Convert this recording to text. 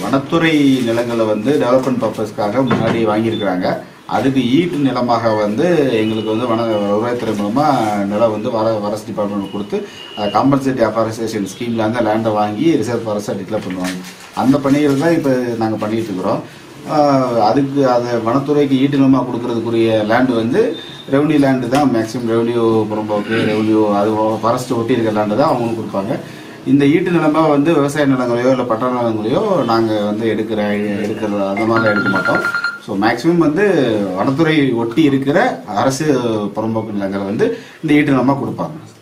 வனத்துறை நிலங்களை வந்து டெவலப்மெண்ட் பர்பஸ்க்காக முன்னாடி வாங்கியிருக்கிறாங்க அதுக்கு ஈட்டு நிலமாக வந்து எங்களுக்கு வந்து வன வருவாய்த்துறை மூலமாக நிலம் வந்து வர ஃபாரஸ்ட் டிபார்ட்மெண்ட் கொடுத்து காம்பன்சேட்டி அஃபாரஸ்டேஷன் ஸ்கீமில் அந்த லேண்டை வாங்கி ரிசர்வ் ஃபாரஸ்ட்டாக டிக்ளேர் பண்ணுவாங்க அந்த பணிகள் தான் இப்போ நாங்கள் பண்ணிட்டு இருக்கிறோம் ஆஹ் அதுக்கு அதை வனத்துறைக்கு ஈட்டு நிலமாக கொடுக்கறதுக்குரிய லேண்டு வந்து ரெவன்யூ லேண்டு தான் மேக்ஸிமம் ரெவன்யூ புறம்போக்கு ரெவன்யூ அது ஃபாரஸ்ட் ஒட்டி இருக்கிற லேண்டு தான் அவங்களுக்கு கொடுப்பாங்க இந்த ஈட்டு நிலமா வந்து விவசாய நிலங்களையோ இல்லை பட்டா நிலங்களையோ நாங்கள் வந்து எடுக்கிற எடுக்கிறது அந்த மாதிரிலாம் எடுக்க மாட்டோம் ஸோ மேக்ஸிமம் வந்து வனத்துறை ஒட்டி இருக்கிற அரசு புறம்போக்கு நிலங்களை வந்து இந்த ஈட்டு நிலமாக கொடுப்பாங்க